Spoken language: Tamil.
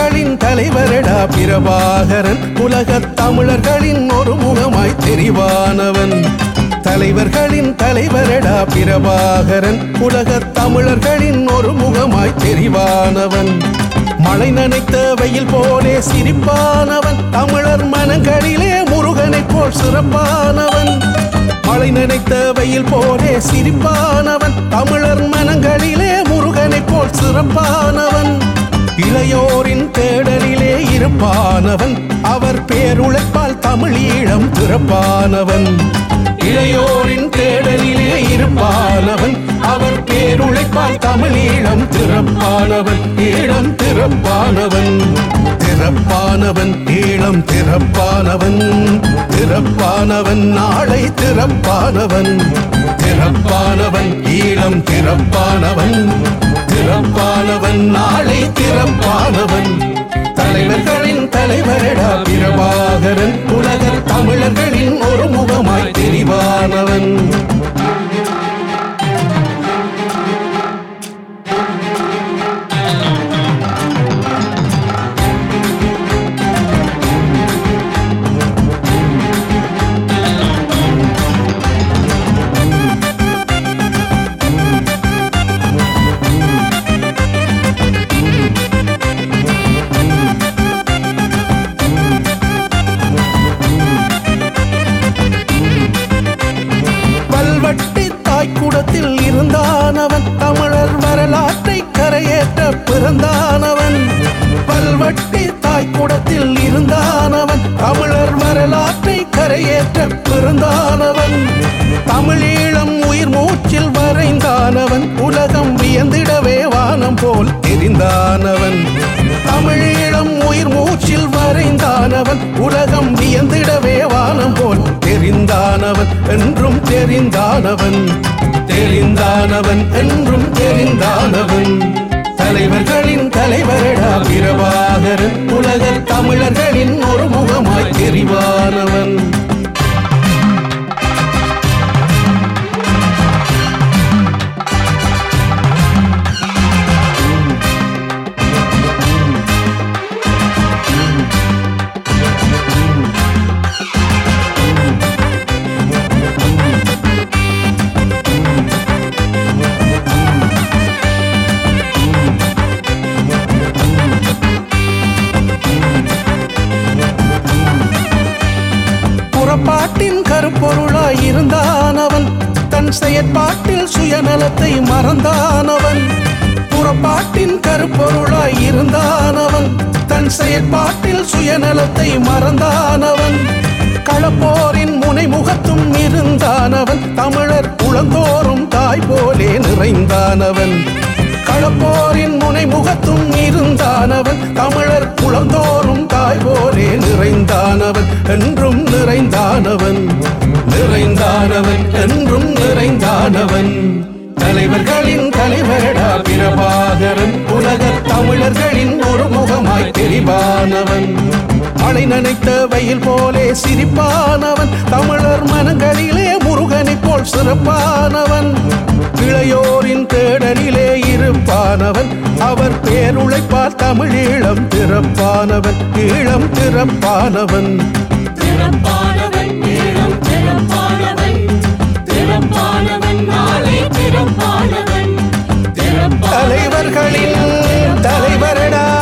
தலைவர்களின் தலைவரடா பிரபாகரன் உலகத் தமிழர்களின் ஒரு முகமாய் தெரிவானவன் தலைவர்களின் தலைவரடா பிரபாகரன் உலகத் தமிழர்களின் ஒரு முகமாய் தெரிவானவன் மழை நனைத்த வெயில் போலே சிரிப்பானவன் தமிழர் மனங்களிலே முருகனைப் போல் சிறப்பானவன் மழை நினைத்த வெயில் போலே சிரிப்பானவன் தமிழர் மனங்களிலே முருகனைப் போல் சிறப்பானவன் இளையோரின் தேடலிலே இருப்பானவன் அவர் பேருழைப்பால் தமிழீழம் திறப்பானவன் இளையோரின் தேடலிலே இருப்பானவன் அவர் பேருழைப்பால் தமிழீழம் திறப்பானவன் ஈழம் திறப்பானவன் திறப்பானவன் ஈழம் திறப்பானவன் திறப்பானவன் நாளை திறப்பானவன் திறப்பானவன் ஈழம் திறப்பானவன் திறப்பானவன் நாளை திறப்பானவன் தலைவர்களின் தலைவரடா பிரபாகரன் உலகத் தமிழர்களின் ஒரு முகமாய் தெரிவானவன் பல்வட்டி தாய்க்குடத்தில் இருந்தானவன் தமிழர் வரலாற்றை கரையேற்ற பிறந்தானவன் பல்வட்டி தாய்க்குடத்தில் இருந்தானவன் தமிழர் வரலாற்றை கரையேற்ற பிறந்தானவன் தமிழீழம் உயிர் மூச்சில் வரைந்தானவன் உலகம் வியந்திடவே வானம் போல் தெரிந்தானவன் தமிழீழம் உயிர் மூச்சில் வரைந்தானவன் உலகம் வியந்திடவே வானம் போல் தெரிந்தானவன் என்றும் தெரிந்தானவன் தெரிந்தானவன் என்றும் தெரிந்தானவன் தலைவர்களின் தலைவரடா பிரபாகரன் உலகத் தமிழர்களின் ஒரு முகமாய் தெரிவானவன் புறப்பாட்டின் கருப்பொருளாய் இருந்தானவன் தன் செயற்பாட்டில் சுயநலத்தை மறந்தானவன் புறப்பாட்டின் கருப்பொருளாய் இருந்தானவன் தன் செயற்பாட்டில் சுயநலத்தை மறந்தானவன் களப்போரின் முனைமுகத்தும் இருந்தானவன் தமிழர் குளந்தோறும் தாய் போலே நிறைந்தானவன் களப்போரின் முனைமுகத்தும் இருந்தானவன் தமிழர் குளந்தோறும் தாய் போலே நிறைந்தானவன் என்றும் நிறைந்தானவன் நிறைந்தானவன் என்றும் நிறைந்தானவன் தலைவர்களின் தலைவரடா பிரபாகரன் உலகத் தமிழர்களின் ஒரு முகமாய் தெரிவானவன் மழை நனைத்த வெயில் போலே சிரிப்பானவன் தமிழர் மனங்களிலே முருகனைப் போல் சிறப்பானவன் இளையோரின் தேடலிலே இருப்பானவன் அவர் பேருழைப்பார் தமிழீழம் திறப்பானவன் ஈழம் திறப்பானவன் திறப்பானவன் ஈழம் திறப்பானவன் திறப்பானவன் நாளை திறப்பானவன் திறப்பானவன் தலைவர்களின் தலைவரடா